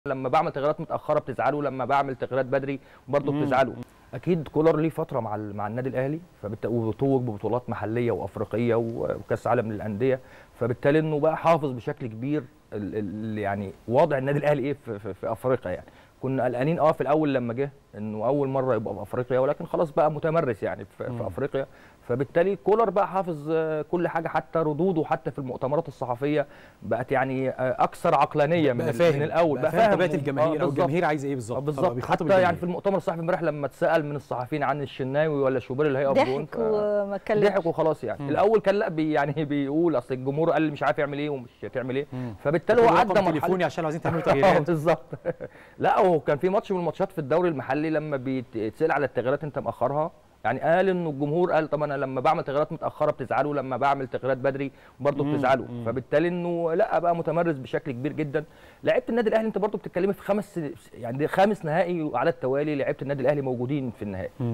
لما بعمل تغييرات متاخره بتزعلوا لما بعمل تغييرات بدري برضه مم. بتزعلوا اكيد كولر ليه فتره مع ال- مع النادي الاهلي فبالت- وتوج ببطولات محليه وافريقيه و- وكاس عالم للانديه فبالتالي انه بقى حافظ بشكل كبير ال- ال- يعني وضع النادي الاهلي ايه في, في, في افريقيا يعني كنا قلقانين اه في الاول لما جه انه اول مره يبقى في افريقيا ولكن خلاص بقى متمرس يعني في, مم. في افريقيا فبالتالي كولر بقى حافظ آه، كل حاجه حتى ردوده حتى في المؤتمرات الصحفيه بقت يعني آه، اكثر عقلانيه من, بقى ال- فاهم من الاول بقى فاهم طبيعه آه، الجماهير او بالظبط. الجماهير عايزه ايه اه بالظبط بالظبط بيخاطب حتى الجماهير. يعني في المؤتمر الصحفي امبارح لما اتسال من الصحفيين عن الشناوي ولا شوبير اللي هيقف جون ضحك ف- وما اتكلمش ضحك وخلاص يعني مم. الاول كان لا بي يعني بيقول اصل الجمهور قال لي مش عارف يعمل ايه ومش هتعمل ايه مم. فبالتالي هو رقم عدى تليفوني مرحله عشان لو عايزين تعملوا اه تغييرات بالظبط لا هو كان في ماتش من الماتشات في الدوري المحلي لما بيتسال على التغييرات انت مأخرها يعني قال انه الجمهور قال طب انا لما بعمل تغييرات متاخره بتزعلوا لما بعمل تغييرات بدري برضه مم، بتزعلوا مم. فبالتالي انه لا بقى متمرس بشكل كبير جدا لعيبه النادي الاهلي انت برضه بتتكلمي في خمس يعني ده خامس نهائي على التوالي لعيبه النادي الاهلي موجودين في النهائي